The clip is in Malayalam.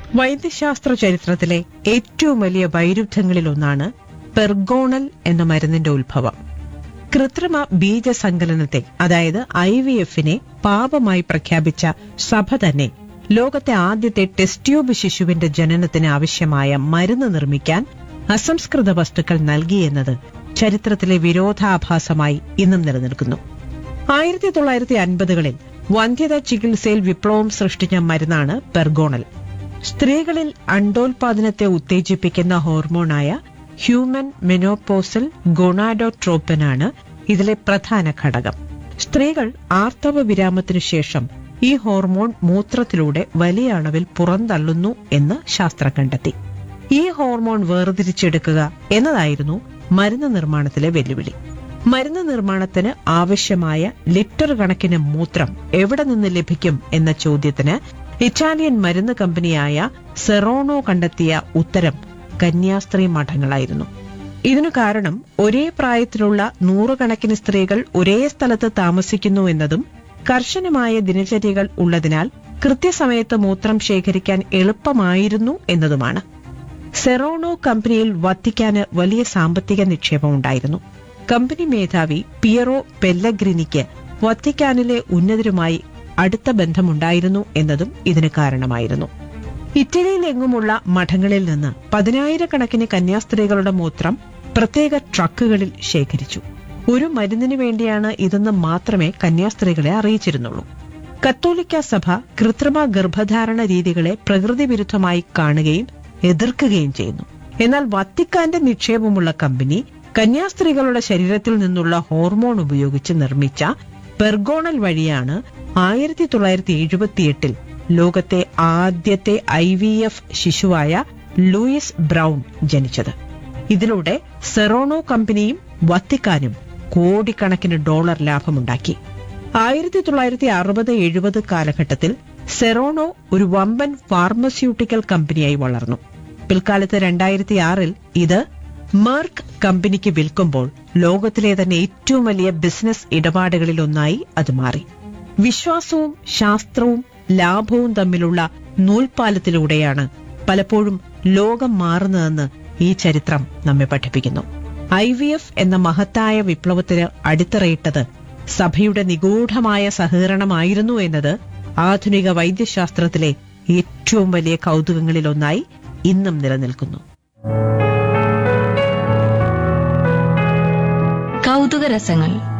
വൈദ്യശാസ്ത്ര ചരിത്രത്തിലെ ഏറ്റവും വലിയ വൈരുദ്ധ്യങ്ങളിലൊന്നാണ് പെർഗോണൽ എന്ന മരുന്നിന്റെ ഉത്ഭവം കൃത്രിമ ബീജസങ്കലനത്തെ അതായത് ഐ വി എഫിനെ പാപമായി പ്രഖ്യാപിച്ച സഭ തന്നെ ലോകത്തെ ആദ്യത്തെ ടെസ്റ്റ് ട്യൂബ് ശിശുവിന്റെ ജനനത്തിന് ആവശ്യമായ മരുന്ന് നിർമ്മിക്കാൻ അസംസ്കൃത വസ്തുക്കൾ നൽകിയെന്നത് ചരിത്രത്തിലെ വിരോധാഭാസമായി ഇന്നും നിലനിൽക്കുന്നു ആയിരത്തി തൊള്ളായിരത്തി അൻപതുകളിൽ വന്ധ്യത ചികിത്സയിൽ വിപ്ലവം സൃഷ്ടിച്ച മരുന്നാണ് പെർഗോണൽ സ്ത്രീകളിൽ അണ്ടോൽപാദനത്തെ ഉത്തേജിപ്പിക്കുന്ന ഹോർമോണായ ഹ്യൂമൻ മെനോപോസൽ ഗൊണാഡോട്രോപ്പനാണ് ഇതിലെ പ്രധാന ഘടകം സ്ത്രീകൾ ആർത്തവ വിരാമത്തിനു ശേഷം ഈ ഹോർമോൺ മൂത്രത്തിലൂടെ വലിയ അളവിൽ പുറന്തള്ളുന്നു എന്ന് ശാസ്ത്രം കണ്ടെത്തി ഈ ഹോർമോൺ വേർതിരിച്ചെടുക്കുക എന്നതായിരുന്നു മരുന്ന് നിർമ്മാണത്തിലെ വെല്ലുവിളി മരുന്ന് നിർമ്മാണത്തിന് ആവശ്യമായ ലിറ്റർ കണക്കിന് മൂത്രം എവിടെ നിന്ന് ലഭിക്കും എന്ന ചോദ്യത്തിന് ഇറ്റാലിയൻ മരുന്ന് കമ്പനിയായ സെറോണോ കണ്ടെത്തിയ ഉത്തരം കന്യാസ്ത്രീ മഠങ്ങളായിരുന്നു ഇതിനു കാരണം ഒരേ പ്രായത്തിലുള്ള നൂറുകണക്കിന് സ്ത്രീകൾ ഒരേ സ്ഥലത്ത് താമസിക്കുന്നു എന്നതും കർശനമായ ദിനചര്യകൾ ഉള്ളതിനാൽ കൃത്യസമയത്ത് മൂത്രം ശേഖരിക്കാൻ എളുപ്പമായിരുന്നു എന്നതുമാണ് സെറോണോ കമ്പനിയിൽ വത്തിക്കാന് വലിയ സാമ്പത്തിക നിക്ഷേപമുണ്ടായിരുന്നു കമ്പനി മേധാവി പിയറോ പെല്ലഗ്രിനിക്ക് വത്തിക്കാനിലെ ഉന്നതരുമായി അടുത്ത ബന്ധമുണ്ടായിരുന്നു എന്നതും ഇതിന് കാരണമായിരുന്നു ഇറ്റലിയിലെങ്ങുമുള്ള മഠങ്ങളിൽ നിന്ന് പതിനായിരക്കണക്കിന് കന്യാസ്ത്രീകളുടെ മൂത്രം പ്രത്യേക ട്രക്കുകളിൽ ശേഖരിച്ചു ഒരു മരുന്നിനു വേണ്ടിയാണ് ഇതെന്ന് മാത്രമേ കന്യാസ്ത്രീകളെ അറിയിച്ചിരുന്നുള്ളൂ കത്തോലിക്ക സഭ കൃത്രിമ ഗർഭധാരണ രീതികളെ പ്രകൃതി വിരുദ്ധമായി കാണുകയും എതിർക്കുകയും ചെയ്യുന്നു എന്നാൽ വത്തിക്കാന്റെ നിക്ഷേപമുള്ള കമ്പനി കന്യാസ്ത്രീകളുടെ ശരീരത്തിൽ നിന്നുള്ള ഹോർമോൺ ഉപയോഗിച്ച് നിർമ്മിച്ച പെർഗോണൽ വഴിയാണ് ആയിരത്തി തൊള്ളായിരത്തി എഴുപത്തിയെട്ടിൽ ലോകത്തെ ആദ്യത്തെ ഐ വി എഫ് ശിശുവായ ലൂയിസ് ബ്രൗൺ ജനിച്ചത് ഇതിലൂടെ സെറോണോ കമ്പനിയും വത്തിക്കാനും കോടിക്കണക്കിന് ഡോളർ ലാഭമുണ്ടാക്കി ആയിരത്തി തൊള്ളായിരത്തി അറുപത് എഴുപത് കാലഘട്ടത്തിൽ സെറോണോ ഒരു വമ്പൻ ഫാർമസ്യൂട്ടിക്കൽ കമ്പനിയായി വളർന്നു പിൽക്കാലത്ത് രണ്ടായിരത്തി ആറിൽ ഇത് മെർക്ക് കമ്പനിക്ക് വിൽക്കുമ്പോൾ ലോകത്തിലെ തന്നെ ഏറ്റവും വലിയ ബിസിനസ് ഇടപാടുകളിലൊന്നായി അത് മാറി വിശ്വാസവും ശാസ്ത്രവും ലാഭവും തമ്മിലുള്ള നൂൽപാലത്തിലൂടെയാണ് പലപ്പോഴും ലോകം മാറുന്നതെന്ന് ഈ ചരിത്രം നമ്മെ പഠിപ്പിക്കുന്നു ഐ വി എഫ് എന്ന മഹത്തായ വിപ്ലവത്തിന് അടിത്തറയിട്ടത് സഭയുടെ നിഗൂഢമായ സഹകരണമായിരുന്നു എന്നത് ആധുനിക വൈദ്യശാസ്ത്രത്തിലെ ഏറ്റവും വലിയ കൗതുകങ്ങളിലൊന്നായി ഇന്നും നിലനിൽക്കുന്നു കൗതുക രസങ്ങൾ